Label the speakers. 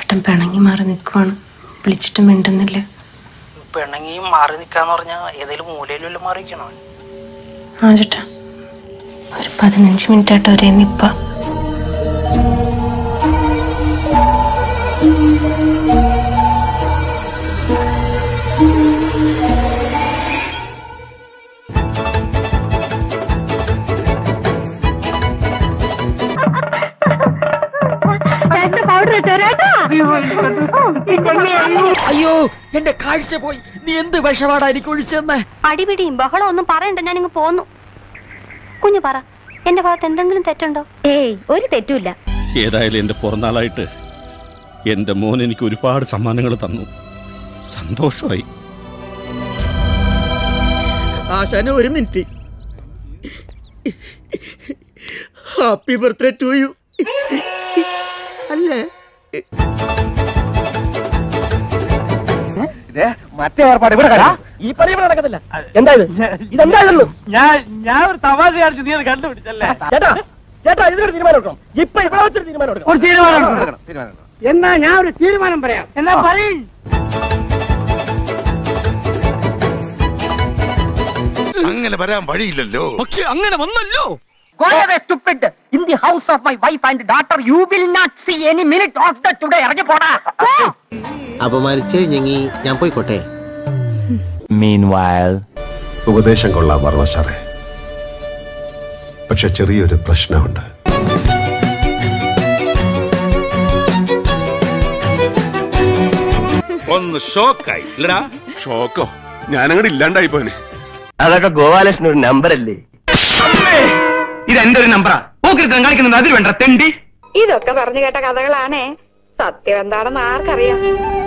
Speaker 1: ചേട്ടൻ പിണങ്ങി മാറി നിൽക്കുവാണ് വിളിച്ചിട്ട് മിണ്ടുന്നില്ല
Speaker 2: പിണങ്ങി മാറി നിക്കാന്ന് പറഞ്ഞാ ഏതെങ്കിലും മൂലയിലും മാറിക്കണോ
Speaker 1: ആ ചേട്ടാ ഒരു പതിനഞ്ച് മിനിറ്റ് ആയിട്ട് ഒരേ നിപ്പ
Speaker 3: അയ്യോ എന്റെ കാഴ്ച പോയി നീ എന്ത് വിഷപാടാ എനിക്ക് ഒഴിച്ചെന്നേ
Speaker 4: അടിപിടിയും ബഹളം ഒന്നും പറയണ്ട ഞാനിങ്ങ് പോന്നു കുഞ്ഞു പറ എന്റെ ഭാഗത്ത് എന്തെങ്കിലും തെറ്റുണ്ടോ ഏയ് ഒരു തെറ്റുമില്ല
Speaker 5: ഏതായാലും എന്റെ പിറന്നാളായിട്ട് എന്റെ മോൻ എനിക്ക് ഒരുപാട് സമ്മാനങ്ങൾ തന്നു സന്തോഷമായി
Speaker 3: ആശാന ഒരു minute happy birthday to you അല്ലേ
Speaker 6: മറ്റേ ഏർപ്പാട് ഇവിടെ കണ്ടാ? ഈ പണി ഇവിടെ നടക്കത്തില്ല എന്താ ഇത് ഇതെന്താ ഇതെന്ന് ഞാൻ ഞാൻ ഒരു തമാശ കാണിച്ചു നീ അത് കണ്ടുപിടിച്ചല്ലേ ചേട്ടാ ചേട്ടാ ഇതിനൊരു തീരുമാനം എടുക്കണം ഇപ്പൊ ഇവിടെ വെച്ചൊരു തീരുമാനം എടുക്കണം ഒരു തീരുമാനം എന്നാ ഞാൻ ഒരു തീരുമാനം പറയാം എന്നാ പറയും
Speaker 7: അങ്ങനെ വരാൻ വഴിയില്ലല്ലോ
Speaker 3: പക്ഷെ അങ്ങനെ വന്നല്ലോ
Speaker 6: Go away, stupid! In the house of my wife and daughter, you will not see any minute of the today. ഇറങ്ങി പോടാ
Speaker 8: അപമാനിച്ചു കഴിഞ്ഞെങ്കിൽ ഞാൻ പോയിക്കോട്ടെ
Speaker 7: ഉപദേശം കൊള്ളാം വർമ്മ സാറേ പക്ഷെ ചെറിയൊരു പ്രശ്നമുണ്ട്
Speaker 9: ഒന്ന് ഷോക്കായി ഇല്ലടാ
Speaker 7: ഷോക്കോ ഞാനങ്ങോട്ട് ഇല്ലാണ്ടായി പോനെ
Speaker 6: അതൊക്കെ ഗോപാലകൃഷ്ണൻ ഒരു നമ്പർ അല്ലേ ഇത് എന്റെ ഒരു നമ്പറാ പോക്കിരുത്തം കളിക്കുന്നത് അതിൽ വേണ്ട തെണ്ടി
Speaker 4: ഇതൊക്കെ പറഞ്ഞു കേട്ട കഥകളാണേ സത്യം എന്താണെന്ന് ആർക്കറിയാം